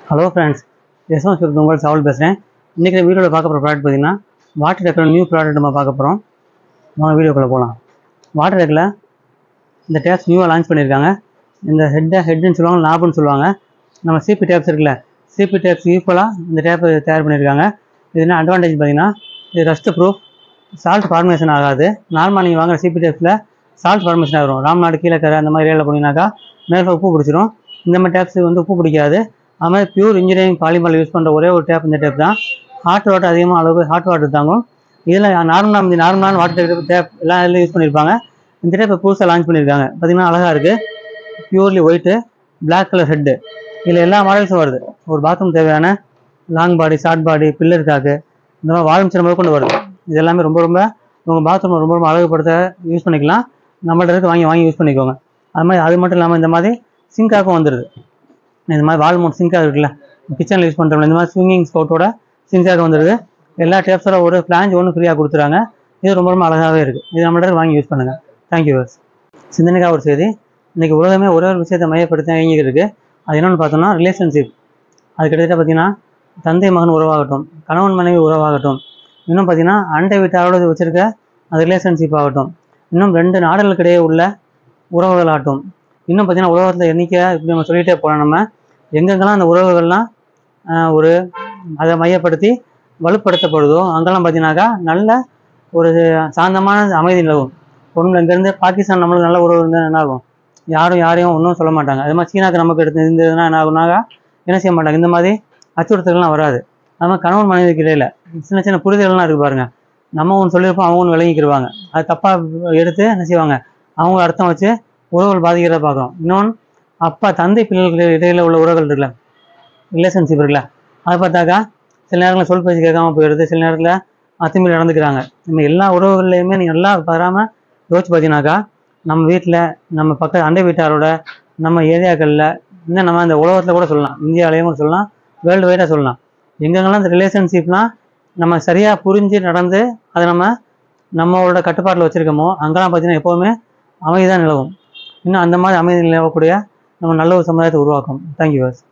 hello friends Yashwant சுருத் உங்கள் சவுல் பேசுகிறேன் இன்றைக்கி வீடியோவில் பார்க்க போகிற ப்ராடக்ட் பார்த்தீங்கன்னா வாட்டர் டெக்கில் நியூ ப்ராடக்ட் நம்ம பார்க்க போகிறோம் வாங்க வீடியோக்குள்ளே போகலாம் வாட்டர் டெக்கில் இந்த டேப்ஸ் நியூவாக லான்ச் பண்ணியிருக்காங்க இந்த ஹெட்டை ஹெட்டுன்னு சொல்லுவாங்க நாபுன்னு சொல்லுவாங்க நம்ம சிபி டேப்ஸ் இருக்குல்ல சிபி டேப்ஸ் ஈக்குவலாக இந்த டேப் தயார் பண்ணியிருக்காங்க இது என்ன அட்வான்டேஜ் பார்த்தீங்கன்னா இது ரஸ்ட் ப்ரூஃப் சால்ட் ஃபார்மேஷன் ஆகாது நார்மலாக நீங்கள் வாங்குற சிபி டேப்ஸில் சால்ட் ஃபார்மேஷன் ஆகும் ராம்நாடு கீழக்கரை அந்த மாதிரி ஏரியாவில் போனீங்கன்னாக்கா மேலே உப்பு பிடிச்சிரும் இந்த மாதிரி டேப்ஸ் வந்து உப்பு பிடிக்காது அது மாதிரி பியூர் இன்ஜினியரிங் பாலிமர் யூஸ் பண்ணுற ஒரே ஒரு டேப் இந்த டேப் தான் ஹாட் வாட்டர் அதிகமாக அளவு ஹாட் வாட்டர் தாங்கும் இதில் நார்மலாக நார்மலான வாட்டர் டேப் எல்லாம் இதில் யூஸ் பண்ணியிருப்பாங்க இந்த டேப் புதுசாக லான்ச் பண்ணியிருக்காங்க பார்த்தீங்கன்னா அழகாக இருக்குது purely white black colour head இதில் எல்லா மாடல்ஸும் வருது ஒரு பாத்ரூம் தேவையான long body short body pillar cock இந்த மாதிரி வால்யூம் சில கொண்டு வருது இது எல்லாமே ரொம்ப ரொம்ப உங்கள் பாத்ரூம் ரொம்ப ரொம்ப அழகுபடுத்த யூஸ் பண்ணிக்கலாம் நம்மள்ட்ட இருக்கு வாங்கி வாங்கி யூஸ் பண்ணிக்கோங்க அது மாதிரி அது மட்டும் இல்லாமல் இந்த மாதிரி சிங்காக்கும் வந்துடுது இந்த மாதிரி வால் மவுண்ட் சிங்காக இருக்குல்ல கிச்சனில் யூஸ் பண்ணுறோம்ல இந்த மாதிரி ஸ்விங்கிங் ஸ்போர்ட்டோட சிங்காக வந்துடுது எல்லா டேப்ஸோட ஒரு பிளாஞ்ச் ஒன்று ஃப்ரீயாக கொடுத்துறாங்க இது ரொம்ப ரொம்ப அழகாகவே இருக்குது இது நம்மள்ட்ட வாங்கி யூஸ் பண்ணுங்கள் தேங்க்யூ வர்ஸ் சிந்தனைக்காக ஒரு செய்தி இன்றைக்கி உலகமே ஒரே ஒரு விஷயத்தை மையப்படுத்தி இயங்கிட்டு இருக்கு அது என்னென்னு பார்த்தோம்னா ரிலேஷன்ஷிப் அது கிட்டத்தட்ட பார்த்தீங்கன்னா தந்தை மகன் உறவாகட்டும் கணவன் மனைவி உறவாகட்டும் இன்னும் பார்த்தீங்கன்னா அண்டை வீட்டாரோட வச்சிருக்க அந்த ரிலேஷன்ஷிப் ஆகட்டும் இன்னும் ரெண்டு நாடுகளுக்கிடையே உள்ள உறவுகளாகட்டும் இன்னும் பார்த்தீங்கன்னா உலகத்தில் எண்ணிக்கை இப்படி நம்ம சொல்லிகிட்டே போகலாம் நம்ம எங்கெங்கெல்லாம் அந்த உறவுகள்லாம் ஆஹ், ஒரு அதை மையப்படுத்தி வலுப்படுத்தப்படுதோ அங்கெல்லாம் பார்த்தீங்கன்னாக்கா நல்ல ஒரு சாந்தமான அமைதி நிலவும் ஒன்று இங்கேருந்து பாகிஸ்தான் நம்மளுக்கு நல்ல உறவு இருந்தால் என்ன ஆகும் யாரும் யாரையும் ஒன்றும் சொல்ல மாட்டாங்க அது மாதிரி சீனாக்கு நமக்கு எடுத்து இருந்ததுன்னா என்ன ஆகுனாக்கா என்ன செய்ய மாட்டாங்க இந்த மாதிரி அச்சுறுத்தல்கள்லாம் வராது அது மாதிரி கணவன் மனைவிக்கு இடையில சின்ன சின்ன புரிதல்கள்லாம் இருக்கு பாருங்க நம்ம ஒன்று சொல்லியிருப்போம் அவங்க ஒன்று விளங்கிக்கிடுவாங்க அது தப்பாக எடுத்து என்ன செய்வாங்க அவங்க அர்த்தம் வச்சு உறவுகள் பாதிக்கிறத பார்க்குறோம் இன்னொன்று அப்பா தந்தை பிள்ளைகளுக்கு இடையில உள்ள உறவுகள் இருக்குல்ல ரிலேஷன்ஷிப் இருக்குல்ல அதை பார்த்தாக்கா சில நேரங்களில் சொல் பேச்சு கேட்காம போயிடுது சில நேரத்தில் அத்துமீறி நடந்துக்கிறாங்க நம்ம எல்லா உறவுகள்லையுமே நீங்கள் நல்லா வராமல் யோசிச்சு பார்த்தீங்கன்னாக்கா நம்ம வீட்டில் நம்ம பக்க அண்டை வீட்டாரோட நம்ம ஏரியாக்களில் இன்னும் நம்ம அந்த உலகத்தில் கூட சொல்லலாம் இந்தியாவிலையும் கூட சொல்லலாம் வேர்ல்டு வைடாக சொல்லலாம் எங்கெங்கெல்லாம் இந்த ரிலேஷன்ஷிப்லாம் நம்ம சரியாக புரிஞ்சு நடந்து அதை நம்ம நம்மளோட கட்டுப்பாட்டில் வச்சுருக்கோமோ அங்கெல்லாம் பார்த்தீங்கன்னா எப்போவுமே அமைதி தான் நிலவும் இன்னும் அந்த மாதிரி அமைதி நிலவக்கூடிய நம்ம நல்ல ஒரு சமுதாயத்தை உருவாக்கும் தேங்க்யூ